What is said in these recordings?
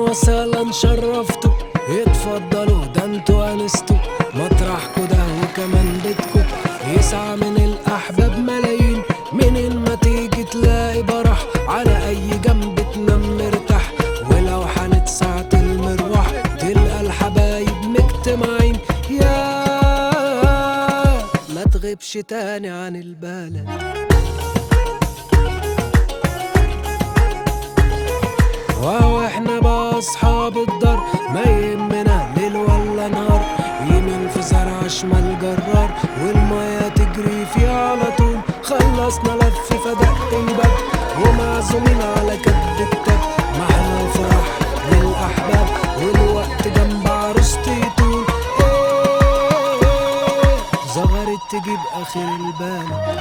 وسهلا شرفتوا اتفضلوا ده انتوا انستوا مطرحكوا ده وكمان بيتكوا يسعى من الاحباب ملايين منين ما تيجي تلاقي برح على اي جنب تنام مرتاح ولو حانت ساعة المروح تلقى الحبايب مجتمعين يا ما تغيبش تاني عن البلد واو احنا بقى اصحاب الدار ما يهمنا ليل ولا نهار يمين في زرع شمال جرار والمية تجري فيها على طول خلصنا لف فدق الباب ومعزومين على كتب كتاب محلى الفرح للأحباب والوقت جنب عروستي طول إيه زغرت تجيب آخر البلد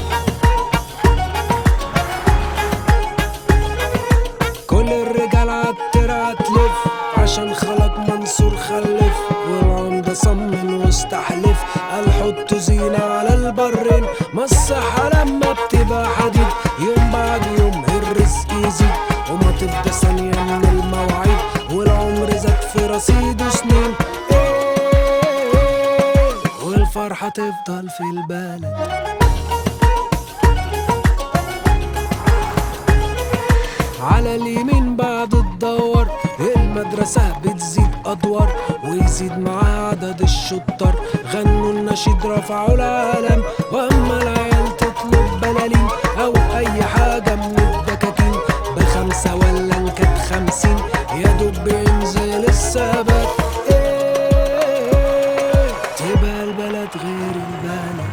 كل الرجال عالترعة تلف عشان خلق منصور خلف والعمدة صمم واستحلف قال حطوا زينة على البرين ما الصحة لما بتبقى حديد يوم بعد يوم الرزق يزيد وما تبقى ثانية من المواعيد والعمر زاد في رصيده سنين إيه والفرحة تفضل في البلد على اليمين بعد الدور المدرسة بتزيد أدوار ويزيد معاه عدد الشطار غنوا النشيد رفعوا العالم وأما العيال تطلب بلالين أو أي حاجة من الدكاكين بخمسة ولا إن كانت خمسين يا دوب بينزل الثبات إيه تبقى البلد غير البلد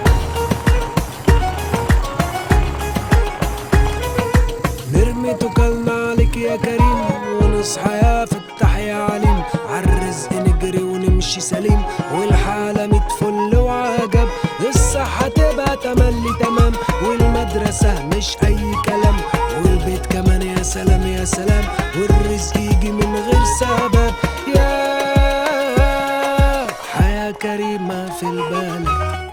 نرمي توكلنا عليك يا كريم ونصحى يا فتح يا عليم عالرزق نجري ونمشي سليم والحالة ميت فل وعجب الصحة تبقى تملي تمام والمدرسة مش أي كلام والبيت كمان يا سلام يا سلام والرزق يجي من غير سبب يا حياة كريمة في البلد